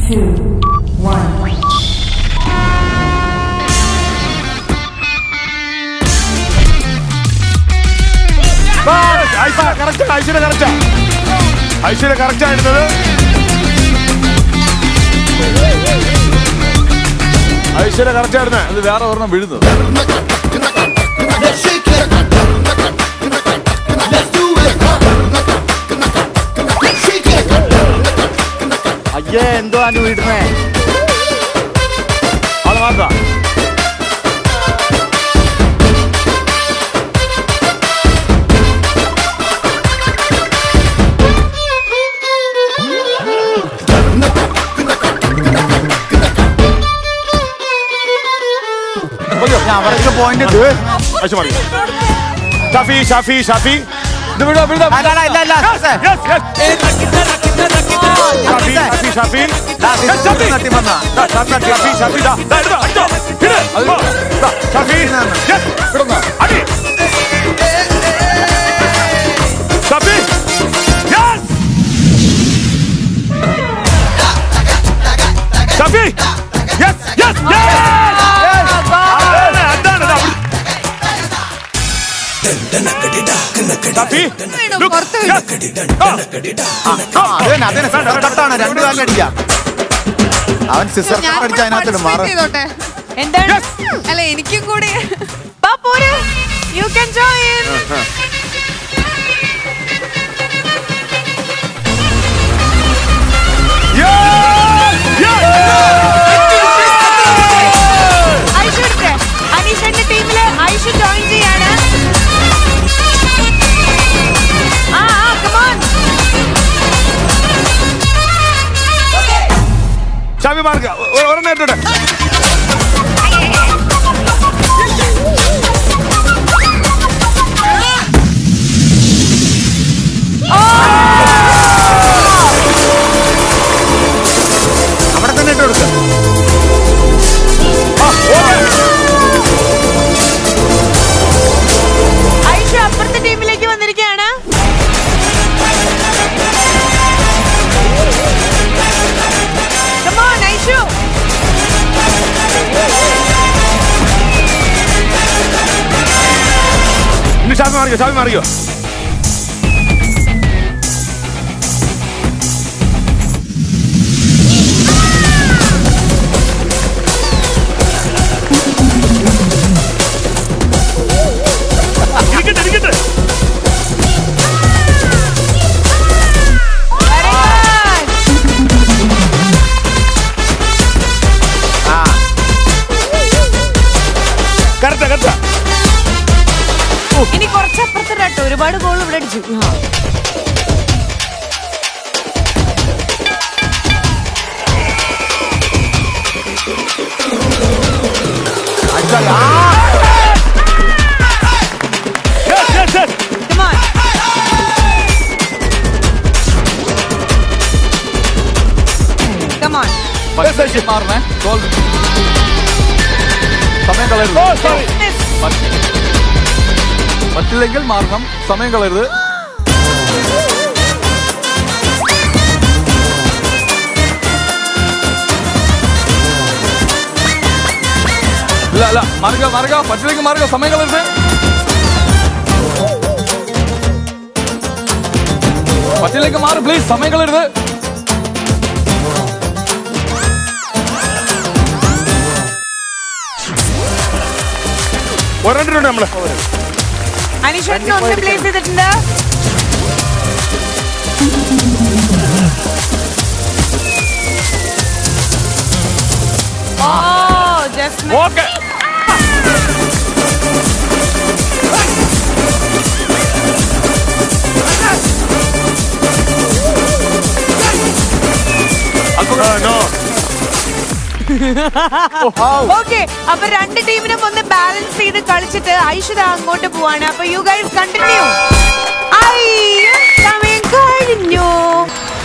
two, one. Correct Aishwarya കറക്റ്റാ Aishwarya correct ആയിരുന്നത് Aishwarya correct ആയിരുന്നേ അത് വേറെ ഒരെണ്ണം വീഴുന്നത് Let's shake it. Let's do it. Shake it. അയ്യേ എന്തോ ആണ് വീടുന്നേ അത് മാറ്റാ അവർക്ക് പോയിന്റ് ഐശ്വര്യ മതി ഷാഫി ഷാഫി ഷാഫി ഇത് വിടാ വിടാ ഇല്ല ഇല്ല ഇല്ല Yes, yes. Shafi Shafi Shafi Yes, Shafi നട്ടി വന്ന ദാ, ഷാഫി ഷാഫി ഷാഫി ദാ, ദാ, എടുത്തോ, അടിച്ചോ. ഇട്. ഓ, ദാ, ഷാഫി Yes. അടി. Shafi Yes. Shafi Yes, yes, yes. അതാണ്, അതാണ്, ദാ, അവിടെ. ഷാഫി look. Yes. ആ. ാണ് രണ്ടു കാലിൽ അടിക്കാം അവൻ സിസർ അടിച്ച അതിനകത്തിട്ട് മാറും ചെയ്തോട്ടെ എന്താണ് Yes. അല്ല എനിക്കും കൂടി ബാ പോരെ you can join Yes, yes. Aishu എടുത്തേ അനീഷന്റെ ടീമില് ഐഷു ജോയിൻ ചെയ്യാണ് ആ ആ കമോൺ ഷാഫി മാർക്ക് ഒരെണ്ണം ഇട്ടിട്ട് അവിടെ തന്നെ ഇട്ട് കൊടുക്ക ഐഷു അപ്പുറത്തെ ടീമിലേക്ക് വന്നിരിക്കുകയാണ് കമോൺ ഐഷു ഇനി ഷാഫി മാറിയോ ഷാഫി മാറിയോ ഇരിക്കട്ടെ ഇരിക്കട്ടെ വെരി ഗുഡ് ആ കറക്റ്റാ കറക്റ്റാ ഇനി കുറച്ചപ്പുറത്തിട്ട് കേട്ടോ ഒരുപാട് ഗോൾ ഇവിടെ അടിച്ചു ആ. അടിച്ചാൽ ആ yes yes yes Come on. Come on. മാറണേ ഗോൾ സമയം കളയരുത് ഓ സോറി Miss. പറ്റില്ലെങ്കിൽ മാറണം സമയം കളയരുത് ഇല്ല അല്ല മാറുക മാറുക പറ്റില്ലെങ്കിൽ മാറുക സമയം കളയരുത് പറ്റില്ലെങ്കിൽ മാറും പ്ലീസ് സമയം കളയരുത് ഒരെണ്ണിട്ടുണ്ട് നമ്മള് അനീഷേട്ടൻ ഒന്ന് പ്ലേസ് ചെയ്തിട്ടുണ്ട് ഓ ജസ്റ്റ് ഓക്കെ നോ ഓക്കെ അപ്പൊ രണ്ട് ടീമിനും ഒന്ന് ബാലൻസ് ചെയ്ത് കളിച്ചിട്ട് ഐശ്വര്യ അങ്ങോട്ട് പോവാണ് അപ്പൊ യു ഗൈസ് കണ്ടിന്യൂ സമയം കഴിഞ്ഞു